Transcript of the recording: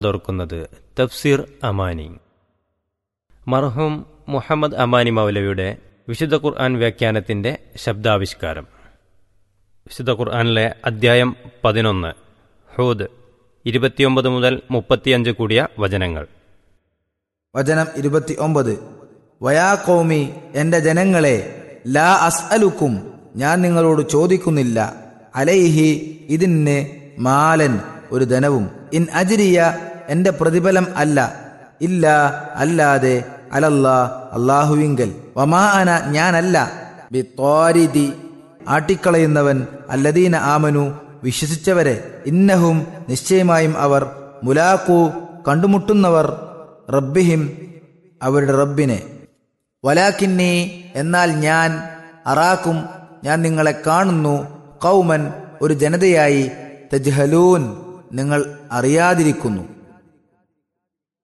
ഓർക്കുന്നത് തഫ്സീർ അമാനി മർഹൂം മുഹമ്മദ് അമാനി മൗലവിയുടെ വിശുദ്ധ ഖുർആൻ വ്യാഖ്യാനത്തിന്റെ ശബ്ദാവിഷ്കാരം വിശുദ്ധ ഖുർആനിലെ അദ്ധ്യായം പതിനൊന്ന് ഹൂദ് ഇരുപത്തിയൊമ്പത് മുതൽ മുപ്പത്തിയഞ്ച് കൂടിയ വചനങ്ങൾ വചനം ഇരുപത്തി ഒമ്പത് വയാ കൗമി എന്റെ ജനങ്ങളെ ലാ അസ്അലുക്കും ഞാൻ നിങ്ങളോട് ചോദിക്കുന്നില്ല അലൈഹി ഇതിന് മാലൻ ഒരു ധനവും ഇൻ അജിരിയ എന്റെ പ്രതിഫലം അല്ല ഇല്ല അല്ലാതെ അലല്ലാ അള്ളാഹുവിങ്കൽ വമാ അന ഞാനല്ല ബിത്വാരിദി ആട്ടിക്കളയുന്നവൻ അല്ലദീന ആമനു വിശ്വസിച്ചവരെ ഇന്നഹും നിശ്ചയമായും അവർ മുലാക്കു കണ്ടുമുട്ടുന്നവർ റബ്ബിഹിം അവരുടെ റബ്ബിനെ വലാക്കിന്നി എന്നാൽ ഞാൻ അറാക്കും ഞാൻ നിങ്ങളെ കാണുന്നു കൗമൻ ഒരു ജനതയായി തജ്ഹലൂൻ നിങ്ങൾ അറിയാതിരിക്കുന്നു